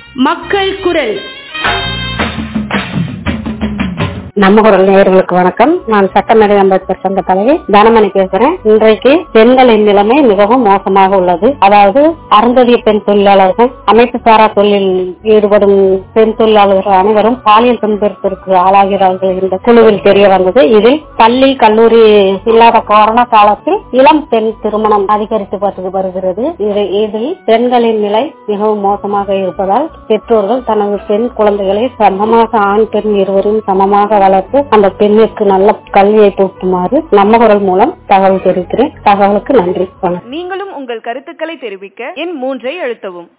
மக்கள் குரல் நம்ம குரல் நேயர்களுக்கு வணக்கம் நான் சட்டமேடை அம்பேத்கர் சங்க தலைவி தனமணி பேசுறேன் இன்றைக்கு பெண்களின் நிலைமை மிகவும் மோசமாக உள்ளது அதாவது அருந்ததிய பெண் தொழிலாளர்கள் அமைப்பு சாரா தொழிலில் ஈடுபடும் பெண் தொழிலாளர்கள் அனைவரும் பாலியல் துன்பத்திற்கு ஆளாகிறார்கள் என்ற குழுவில் தெரிய வந்தது இதில் பள்ளி கல்லூரி இல்லாத கொரோனா காலத்தில் இளம் பெண் திருமணம் அதிகரித்து வருகிறது இது- இதில் பெண்களின் நிலை மிகவும் மோசமாக இருப்பதால் பெற்றோர்கள் தனது பெண் குழந்தைகளை சமமாக ஆண் பெண் இருவரும் சமமாக வளர்த்து அந்த பெண்ணிற்கு நல்ல கல்வியை புகுத்துமாறு நம்ம குரல் மூலம் தகவல் தெரிவிக்கிறேன் தகவலுக்கு நன்றி வணக்கம் நீங்களும் உங்கள் கருத்துக்களை தெரிவிக்க எண் மூன்றை அழுத்தவும்